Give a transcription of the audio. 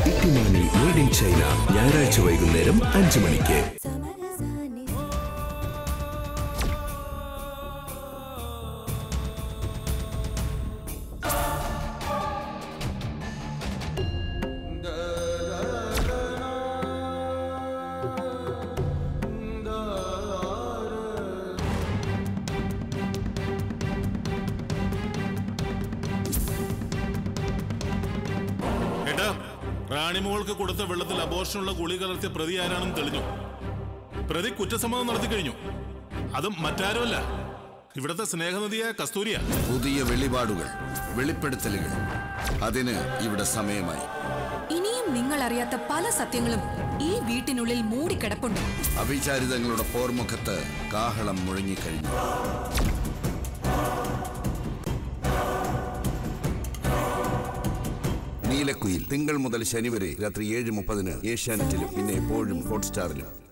ഇട്ടിമാനി made in China ഞായറാഴ്ച വൈകുന്നേരം അഞ്ചു മണിക്ക് ഏട്ടാ റാണിമോൾക്ക് കൊടുത്ത വെള്ളത്തിൽ അബോർഷനുള്ള ഗുളി കലർത്തിയ പ്രതി ആരാണെന്ന് തെളിഞ്ഞു പ്രതി കുറ്റസമ്മതം നടത്തി കഴിഞ്ഞു അതും മറ്റാരുമല്ല ഇവിടത്തെ സ്നേഹനദിയായ കസ്തൂരിയ പുതിയ വെളിപാടുകൾ വെളിപ്പെടുത്തലുകൾ അതിന് ഇവിടെ സമയമായി ഇനിയും നിങ്ങൾ അറിയാത്ത പല സത്യങ്ങളും ഈ വീട്ടിനുള്ളിൽ മൂടിക്കിടപ്പുണ്ട് അവിചാരിതങ്ങളുടെ പോർമുഖത്ത് കാഹളം മുഴങ്ങിക്കഴിഞ്ഞു നീലക്കുയിൽ തിങ്കൾ മുതൽ ശനി വരെ രാത്രി ഏഴ് മുപ്പതിന് ഏഷ്യാനെറ്റിലും പിന്നെ എപ്പോഴും ഹോട്ട്സ്റ്റാറിലും